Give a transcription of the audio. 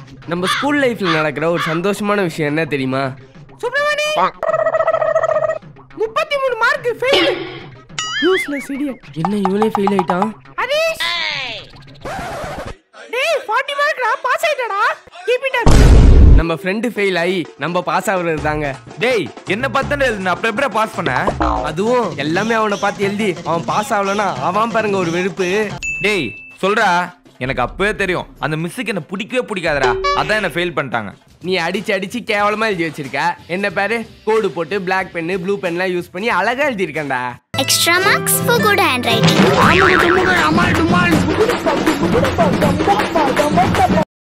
நம்ம ஸ்கூல் லைஃப்ல நடக்கிற ஒரு சந்தோஷமான விஷயம் என்ன தெரியுமா சுப்பிரமணி முப்பத்தி மூணு மார்க் ஃபெயில் யூஸ்லெஸ் இடியட் என்ன இவனே ஃபெயில் ஆயிட்டான் ஹரிஷ் டேய் 40 மார்க்டா பாஸ் ஆயிட்டடா கீப் இட் அப் நம்ம ஃப்ரெண்டு ஃபெயில் ஆகி நம்ம பாஸ் ஆகுறது தாங்க டேய் என்ன பார்த்தானே நான் அப்புறம் எப்படி பாஸ் பண்ண அதுவும் எல்லாமே அவனை பார்த்து எழுதி அவன் பாஸ் ஆகலனா அவன் பாருங்க ஒரு வெறுப்பு டேய் சொல்றா எனக்கு அப்பவே தெரியும் அந்த மிஸ்ஸுக்கு என்ன பிடிக்கவே பிடிக்காதடா அதான் என்ன ஃபெயில் பண்ணிட்டாங்க நீ அடிச்சு அடிச்சு கேவலமா எழுதி வச்சிருக்க என்ன பேரு கோடு போட்டு Black பென்னு ப்ளூ பென்லாம் யூஸ் பண்ணி அழகா எழுதியிருக்கேன்டா Extra marks for good handwriting. அம்மா டும்முக அம்மா டுமால்